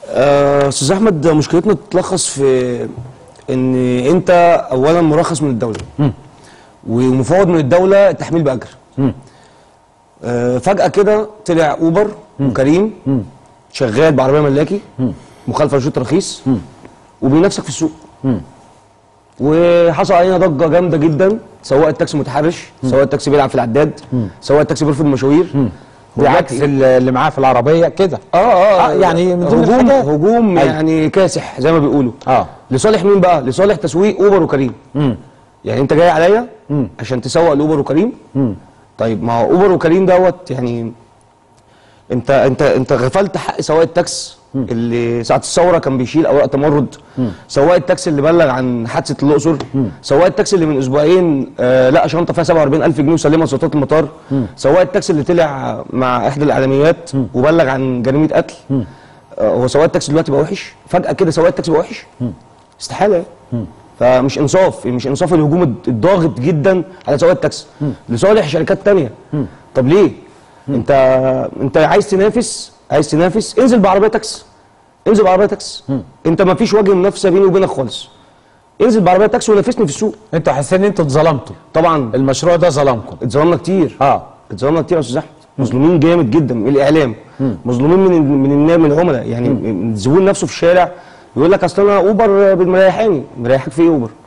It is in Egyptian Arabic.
آه، استاذ احمد مشكلتنا تتلخص في ان انت اولا مرخص من الدوله ومفوض من الدوله التحميل باجر آه، فجاه كده طلع اوبر وكريم شغال بعربيه ملاكي مخالفه لشروط ترخيص وبينافسك في السوق وحصل علينا ضجه جامده جدا سواق التاكسي متحرش سواق التاكسي بيلعب في العداد سواق التاكسي بيرفض المشاوير بعكس اللي معاه في العربيه كده اه اه, آه، يعني من ضمن هجوم الحاجات. هجوم أيوة. يعني كاسح زي ما بيقولوا اه لصالح مين بقى؟ لصالح تسويق اوبر وكريم يعني انت جاي عليا عشان تسوق لاوبر وكريم طيب ما هو اوبر وكريم دوت يعني انت انت انت غفلت حق سواق التاكس اللي ساعه الثوره كان بيشيل اوراق تمرد سواق التاكسي اللي بلغ عن حادثه الاقصر سواق التاكسي اللي من اسبوعين آه لقى شنطه فيها 47000 جنيه وسلمها لسلطات المطار سواق التاكسي اللي طلع مع احدى الاعلاميات وبلغ عن جريمه قتل آه هو سواق التاكسي دلوقتي بقى وحش فجاه كده سواق التاكسي بقى وحش استحاله يعني. فمش انصاف مش انصاف الهجوم الضاغط جدا على سواق التاكسي لصالح شركات تانية طب ليه انت انت عايز تنافس عايز تنافس انزل بعربيه تاكسي انزل بعربيه تاكسي انت ما فيش وجه منافسه بيني وبينك خالص انزل بعربيه تاكسي ونافسني في السوق انتوا حاسين ان انتوا اتظلمتوا طبعا المشروع ده ظلمكم اتظلمنا كتير اه اتظلمنا كتير يا استاذ احمد مظلومين جامد جدا من الاعلام مظلومين من من النا- من العملاء يعني الزبون نفسه في الشارع يقول لك اصل انا اوبر مريحاني مريحك في ايه اوبر